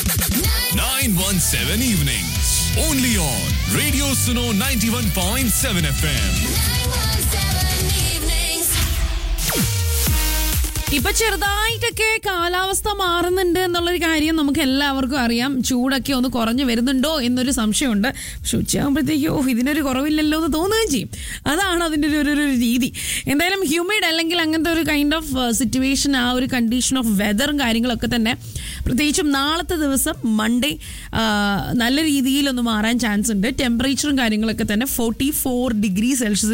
917 evenings. Only on Radio Suno 91.7 FM. ഇപ്പൊ ചെറുതായിട്ടൊക്കെ കാലാവസ്ഥ മാറുന്നുണ്ട് എന്നുള്ളൊരു കാര്യം നമുക്ക് എല്ലാവർക്കും അറിയാം ചൂടൊക്കെ ഒന്ന് കുറഞ്ഞു വരുന്നുണ്ടോ എന്നൊരു സംശയമുണ്ട് പക്ഷെ ഉച്ചയാകുമ്പോഴത്തേക്കോ ഇതിനൊരു കുറവില്ലല്ലോ എന്ന് തോന്നുകയും ചെയ്യും അതാണ് അതിൻ്റെ ഒരു ഒരു- ഒരു രീതി എന്തായാലും ഹ്യൂമിഡ് അല്ലെങ്കിൽ അങ്ങനത്തെ ഒരു കൈൻഡ് ഓഫ് സിറ്റുവേഷൻ ആ ഒരു കണ്ടീഷൻ ഓഫ് വെതറും കാര്യങ്ങളൊക്കെ തന്നെ പ്രത്യേകിച്ചും നാളത്തെ ദിവസം മൺഡേ നല്ല രീതിയിലൊന്ന് മാറാൻ ചാൻസ് ഉണ്ട് ടെമ്പറേച്ചറും കാര്യങ്ങളൊക്കെ തന്നെ ഫോർട്ടി ഫോർ ഡിഗ്രി സെൽഷ്യസ്